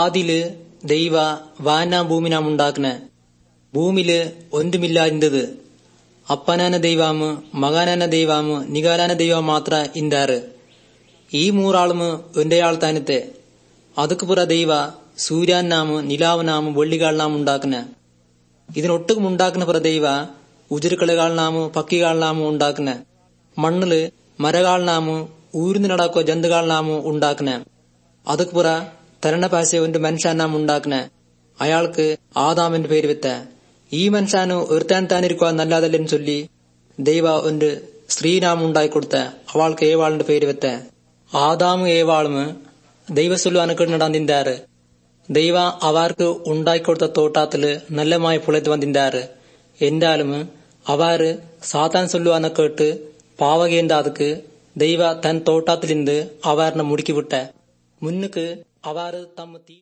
ആദില് ദൈവ വാനാം ഭൂമിനാം ഉണ്ടാക്കുന്ന ഭൂമിയില് ഒന്നുമില്ലാതിരുന്നത് അപ്പനാന ദൈവാമ് മകാനാന ദൈവാമ് നികാലാന ദൈവം മാത്ര ഇന്താറ് ഈ മൂറാളുമ് ഒന്റെയാൾ താനത്തെ അതുക്ക് പുറ ദൈവ സൂര്യാനാമ് നിലാവനാമ് വെള്ളികാളിനാമ് ഉണ്ടാക്കുന്ന ഇതിനൊട്ടും ഉണ്ടാക്കുന്ന പുറ ദൈവ ഉജുരുക്കളുകാളിനാമ് പക്കികാളിനാമ് ഉണ്ടാക്കുന്ന മണ്ണില് മരകാളിനാമ് ഊരിന് നടക്കോ ജന്തുകാളിനാമ് ഉണ്ടാക്കുന്ന അതുക്ക് പുറ തരണ പാശ ഒരു മനുഷ്യനാമ് ഉണ്ടാക്കുന്ന അയാൾക്ക് ആദാമിന്റെ പേര് വെത്ത ഈ മനുഷ്യന് ഒരുത്താൻ താനിരിക്കുക നല്ലാതല്ലെന്ന് ചൊല്ലി ദൈവ ഒരു സ്ത്രീനാമം ഉണ്ടായിക്കൊടുത്ത അവൾക്ക് ഏവാളിന്റെ പേര് വെത്ത ആദാമു ഏവാളും ദൈവ ചൊല്ലുവാനൊക്കെ നടന്നിന്താറ് ദൈവ അവർക്ക് ഉണ്ടായിക്കൊടുത്ത തോട്ടാത്തില് നല്ലമായി പുളത്ത് വന്നിന്താറ് എന്താലും അവർ സാത്താൻ ചൊല്ലുവാനൊക്കെ ഇട്ട് പാവകേണ്ട അതുക്ക് ദൈവ തൻ തോട്ടാത്തിലിருந்து അവരുടെ മുടുക്കി വിട്ട മുന്നുക്ക് അവർ തമ്മ തീ